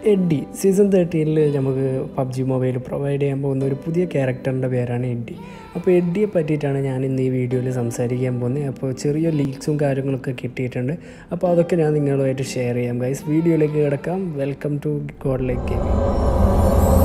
eddy season തേർട്ടീനിൽ നമുക്ക് PUBG mobile provide ചെയ്യാൻ പോകുന്ന ഒരു പുതിയ ക്യാരക്ടറിൻ്റെ പേരാണ് എഡ്ഡി അപ്പോൾ എഡ്ഡിയെ പറ്റിയിട്ടാണ് ഞാൻ ഇന്ന് ഈ വീഡിയോയിൽ സംസാരിക്കാൻ പോകുന്നത് അപ്പോൾ ചെറിയ ലീക്സും കാര്യങ്ങളൊക്കെ കിട്ടിയിട്ടുണ്ട് അപ്പോൾ അതൊക്കെ ഞാൻ നിങ്ങളുമായിട്ട് ഷെയർ ചെയ്യാം ഗൈസ് വീഡിയോയിലേക്ക് കിടക്കാം welcome to God like gaming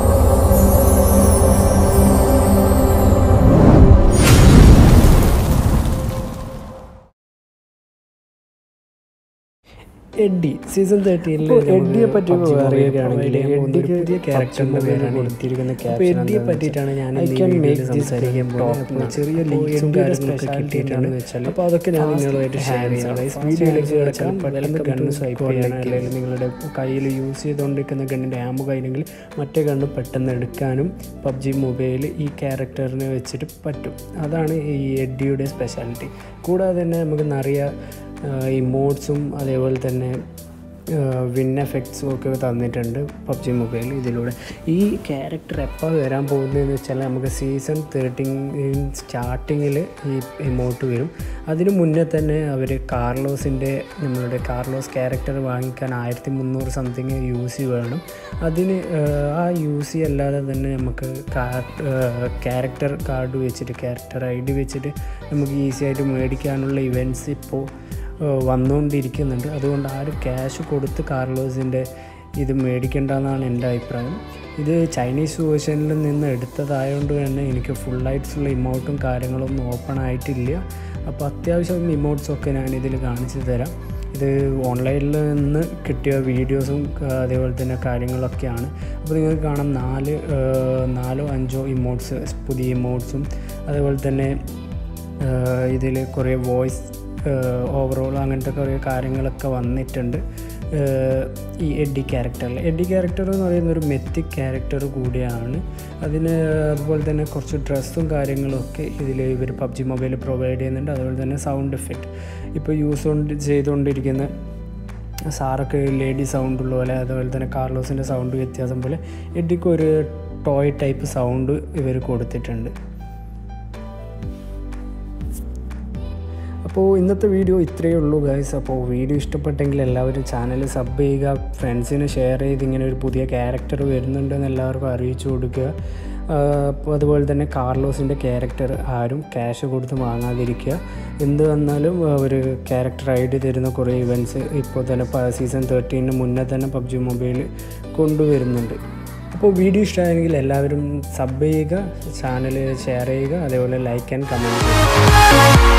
Eddie season തേർട്ടീനിൽ എഡ്ഡിയെ പറ്റി പറയുകയാണെങ്കിൽ എഡ്ഡിക്ക് പുതിയ ക്യാരക്ടറിന്റെ പേരാണ് കൊടുത്തിരിക്കുന്ന അപ്പോൾ എഡ്ഡിയെ പറ്റിയിട്ടാണ് ഞാൻ ഐ ക്യാൻ മേക്ക് സംസാരിക്കാൻ പോകുന്നത് ചെറിയ ലീക്സും കാര്യങ്ങളൊക്കെ കിട്ടിയിട്ടാണെന്ന് വെച്ചാൽ അപ്പോൾ അതൊക്കെ ഞാൻ നിങ്ങളുമായിട്ട് ഷെയർ ചെയ്യാം വീഡിയോയിലേക്ക് കിടക്കാം പെട്ടെന്ന് ഗണ്ണ് സ്വൈപ്പ് ചെയ്യാൻ അല്ലെങ്കിൽ നിങ്ങളുടെ കയ്യിൽ യൂസ് ചെയ്തുകൊണ്ടിരിക്കുന്ന ഗണ്ണിൻ്റെ ആമ്പ് കയ്യിലെങ്കിൽ മറ്റേ ഗണ്ണ് പെട്ടെന്ന് എടുക്കാനും പബ്ജി മൊബൈൽ ഈ ക്യാരക്ടറിനെ വെച്ചിട്ട് പറ്റും അതാണ് ഈ എഡ്ഡിയുടെ സ്പെഷ്യാലിറ്റി കൂടാതെ തന്നെ നമുക്ക് നിറയെ ഇമോട്ട്സും അതേപോലെ തന്നെ വിൻ എഫക്ട്സും ഒക്കെ തന്നിട്ടുണ്ട് പബ്ജി മൊബൈൽ ഇതിലൂടെ ഈ ക്യാരക്ടർ എപ്പോൾ വരാൻ പോകുന്നതെന്ന് വെച്ചാൽ നമുക്ക് സീസൺ തേർട്ടീൻ സ്റ്റാർട്ടിങ്ങിൽ ഈ ഇമോട്ട് വരും അതിന് മുന്നേ തന്നെ അവർ കാർലോസിൻ്റെ നമ്മളുടെ കാർലോസ് ക്യാരക്ടർ വാങ്ങിക്കാൻ ആയിരത്തി മുന്നൂറ് സംതിങ് യു സി വേണം അതിന് ആ യു സി അല്ലാതെ തന്നെ നമുക്ക് ക്യാരക്ടർ കാർഡ് വെച്ചിട്ട് ക്യാരക്ടർ ഐ ഡി വെച്ചിട്ട് നമുക്ക് ഈസി ആയിട്ട് മേടിക്കാനുള്ള ഇവൻറ്റ്സ് ഇപ്പോൾ വന്നുകൊണ്ടിരിക്കുന്നുണ്ട് അതുകൊണ്ട് ആരും ക്യാഷ് കൊടുത്ത് കാർലോസിൻ്റെ ഇത് മേടിക്കേണ്ടെന്നാണ് എൻ്റെ അഭിപ്രായം ഇത് ചൈനീസ് വേർഷനിൽ നിന്ന് എടുത്തതായതുകൊണ്ട് തന്നെ എനിക്ക് ഫുള്ളായിട്ടുള്ള ഇമോട്ടും കാര്യങ്ങളൊന്നും ഓപ്പൺ ആയിട്ടില്ല അപ്പോൾ അത്യാവശ്യം ഇമോട്ട്സൊക്കെ ഞാൻ ഇതിൽ കാണിച്ചു തരാം ഇത് ഓൺലൈനിൽ നിന്ന് കിട്ടിയ വീഡിയോസും അതേപോലെ തന്നെ കാര്യങ്ങളൊക്കെയാണ് അപ്പോൾ നിങ്ങൾക്ക് കാണാം നാല് നാലോ അഞ്ചോ ഇമോട്ട്സ് പുതിയ ഇമോട്ട്സും അതേപോലെ തന്നെ ഇതിൽ കുറേ വോയിസ് ഓവറോൾ അങ്ങനത്തെ കുറേ കാര്യങ്ങളൊക്കെ വന്നിട്ടുണ്ട് ഈ എഡ്ഡി ക്യാരക്ടറിൽ എഡ്ഡി ക്യാരക്ടർ എന്ന് പറയുന്ന ഒരു മെത്തിക് ക്യാരക്ടർ കൂടിയാണ് അതിന് അതുപോലെ തന്നെ കുറച്ച് ഡ്രസ്സും കാര്യങ്ങളും ഒക്കെ ഇതിൽ ഇവർ പബ്ജി മൊബൈൽ പ്രൊവൈഡ് ചെയ്യുന്നുണ്ട് അതുപോലെ തന്നെ സൗണ്ട് എഫക്റ്റ് ഇപ്പോൾ യൂസ് കൊണ്ട് ചെയ്തുകൊണ്ടിരിക്കുന്ന സാറൊക്കെ ലേഡി സൗണ്ട് ഉള്ള പോലെ അതുപോലെ തന്നെ കാർലോസിൻ്റെ സൗണ്ട് വ്യത്യാസം പോലെ എഡ്ഡിക്ക് ഒരു ടോയ് ടൈപ്പ് സൗണ്ട് ഇവർ കൊടുത്തിട്ടുണ്ട് അപ്പോൾ ഇന്നത്തെ വീഡിയോ ഇത്രയേ ഉള്ളൂ ഗൈസ് അപ്പോൾ വീഡിയോ ഇഷ്ടപ്പെട്ടെങ്കിൽ എല്ലാവരും ചാനൽ സബ് ചെയ്യുക ഫ്രണ്ട്സിന് ഷെയർ ചെയ്ത് ഇങ്ങനെ ഒരു പുതിയ ക്യാരക്ടർ വരുന്നുണ്ടെന്ന് എല്ലാവർക്കും അറിയിച്ചു കൊടുക്കുക അപ്പോൾ അതുപോലെ തന്നെ കാർലോസിൻ്റെ ക്യാരക്ടർ ആരും ക്യാഷ് കൊടുത്ത് വാങ്ങാതിരിക്കുക എന്ത് വന്നാലും ഒരു ക്യാരക്ടർ ഐ ഡി തരുന്ന കുറേ ഇവൻറ്റ്സ് ഇപ്പോൾ തന്നെ സീസൺ തേർട്ടീന് മുന്നേ തന്നെ പബ്ജി മൊബൈൽ കൊണ്ടുവരുന്നുണ്ട് അപ്പോൾ വീഡിയോ ഇഷ്ടമായെങ്കിൽ എല്ലാവരും സബ് ചെയ്യുക ചാനൽ ഷെയർ ചെയ്യുക അതേപോലെ ലൈക്ക് ആൻഡ് കമൻറ്റ് ചെയ്യുക